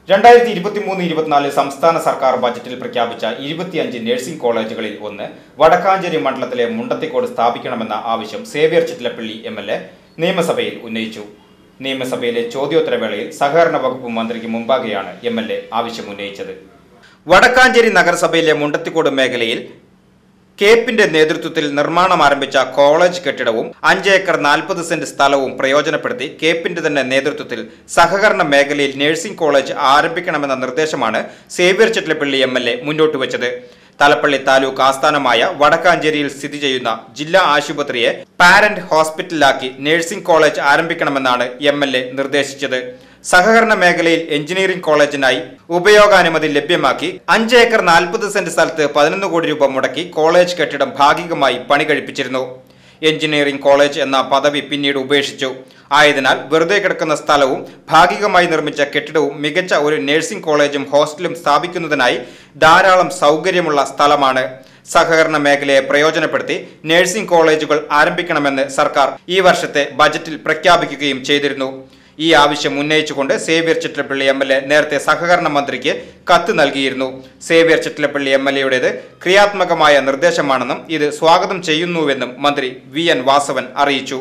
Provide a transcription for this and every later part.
രണ്ടായിരത്തി ഇരുപത്തിമൂന്ന് ഇരുപത്തിനാല് സംസ്ഥാന സർക്കാർ ബജറ്റിൽ പ്രഖ്യാപിച്ച ഇരുപത്തിയഞ്ച് നഴ്സിംഗ് കോളേജുകളിൽ ഒന്ന് വടക്കാഞ്ചേരി മണ്ഡലത്തിലെ മുണ്ടത്തിക്കോട് സ്ഥാപിക്കണമെന്ന ആവശ്യം Xavier Chittilappally M L A നിയമസഭയിൽ ഉന്നയിച്ചു നിയമസഭയിലെ ചോദ്യോത്തരവേളയിൽ സഹകരണ വകുപ്പ് മന്ത്രിക്ക് മുമ്പാകെയാണ് എം എൽ എ ആവശ്യം ഉന്നയിച്ചത് വടക്കാഞ്ചേരി നഗരസഭയിലെ മുണ്ടത്തിക്കോട് മേഖലയിൽ കേപ്പിന്റെ നേതൃത്വത്തിൽ നിർമ്മാണം ആരംഭിച്ച കോളേജ് കെട്ടിടവും അഞ്ച് ഏക്കർ നാൽപ്പത് സെന്റ് സ്ഥലവും പ്രയോജനപ്പെടുത്തി കേപ്പിന്റെ തന്നെ നേതൃത്വത്തിൽ സഹകരണ മേഖലയിൽ നഴ്സിംഗ് കോളേജ് ആരംഭിക്കണമെന്ന നിർദ്ദേശമാണ് Xavier Chittilappally M L A മുന്നോട്ട് വെച്ചത് തലപ്പള്ളി താലൂക്ക് ആസ്ഥാനമായ വടക്കാഞ്ചേരിയിൽ സ്ഥിതി ചെയ്യുന്ന ജില്ലാ ആശുപത്രിയെ പാരന്റ് ഹോസ്പിറ്റലിലാക്കി നഴ്സിംഗ് കോളേജ് ആരംഭിക്കണമെന്നാണ് എം എൽ എ നിർദ്ദേശിച്ചത് സഹകരണ മേഖലയിൽ എഞ്ചിനീയറിംഗ് കോളേജിനായി ഉപയോഗാനുമതി ലഭ്യമാക്കി അഞ്ച് ഏക്കർ നാൽപ്പത് സെന്റ് സ്ഥലത്ത് പതിനൊന്ന് കോടി രൂപ മുടക്കി കോളേജ് കെട്ടിടം ഭാഗികമായി പണി കഴിപ്പിച്ചിരുന്നു എഞ്ചിനീയറിംഗ് കോളേജ് എന്ന പദവി പിന്നീട് ഉപേക്ഷിച്ചു ആയതിനാൽ വെറുതെ കിടക്കുന്ന സ്ഥലവും ഭാഗികമായി നിർമ്മിച്ച കെട്ടിടവും മികച്ച ഒരു നഴ്സിംഗ് കോളേജും ഹോസ്റ്റലും സ്ഥാപിക്കുന്നതിനായി ധാരാളം സൗകര്യമുള്ള സ്ഥലമാണ് സഹകരണ മേഖലയെ പ്രയോജനപ്പെടുത്തി നഴ്സിംഗ് കോളേജുകൾ ആരംഭിക്കണമെന്ന് സർക്കാർ ഈ വർഷത്തെ ബജറ്റിൽ പ്രഖ്യാപിക്കുകയും ചെയ്തിരുന്നു ഈ ആവശ്യം ഉന്നയിച്ചുകൊണ്ട് Xavier Chittilappally M L A നേരത്തെ സഹകരണ മന്ത്രിക്ക് കത്ത് നൽകിയിരുന്നു സേവ്യർ ചിറ്റലപ്പള്ളി എം എൽ എയുടേത് ക്രിയാത്മകമായ നിർദ്ദേശമാണെന്നും ഇത് സ്വാഗതം ചെയ്യുന്നുവെന്നും മന്ത്രി വി എൻ വാസവൻ അറിയിച്ചു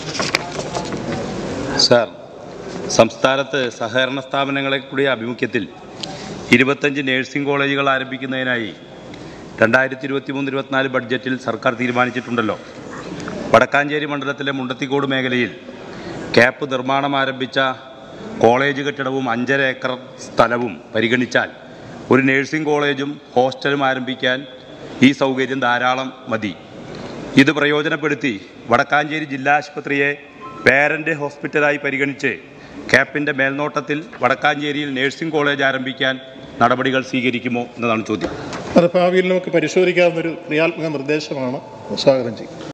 സാർ സംസ്ഥാനത്ത് സഹകരണ സ്ഥാപനങ്ങളെ കൂടി ആഭിമുഖ്യത്തിൽ ഇരുപത്തഞ്ച് നഴ്സിംഗ് കോളേജുകൾ ആരംഭിക്കുന്നതിനായി രണ്ടായിരത്തി ഇരുപത്തി മൂന്ന് ഇരുപത്തിനാല് ബഡ്ജറ്റിൽ സർക്കാർ തീരുമാനിച്ചിട്ടുണ്ടല്ലോ വടക്കാഞ്ചേരി മണ്ഡലത്തിലെ മുണ്ടത്തിക്കോട് മേഖലയിൽ ക്യാപ്പ് നിർമ്മാണം ആരംഭിച്ച കോളേജ് കെട്ടിടവും അഞ്ചര ഏക്കർ സ്ഥലവും പരിഗണിച്ചാൽ ഒരു നഴ്സിംഗ് കോളേജും ഹോസ്റ്റലും ആരംഭിക്കാൻ ഈ സൗകര്യം ധാരാളം മതി ഇത് പ്രയോജനപ്പെടുത്തി വടക്കാഞ്ചേരി ജില്ലാ ആശുപത്രിയെ പേരൻ്റ് ഹോസ്പിറ്റലായി പരിഗണിച്ച് ക്യാപ്പിൻ്റെ മേൽനോട്ടത്തിൽ വടക്കാഞ്ചേരിയിൽ നഴ്സിംഗ് കോളേജ് ആരംഭിക്കാൻ നടപടികൾ സ്വീകരിക്കുമോ എന്നതാണ് ചോദ്യം അത് ഭാവിയിൽ നമുക്ക് പരിശോധിക്കാവുന്ന ഒരു ക്രിയാത്മക നിർദ്ദേശമാണ് സ്വാഗതം ചെയ്യും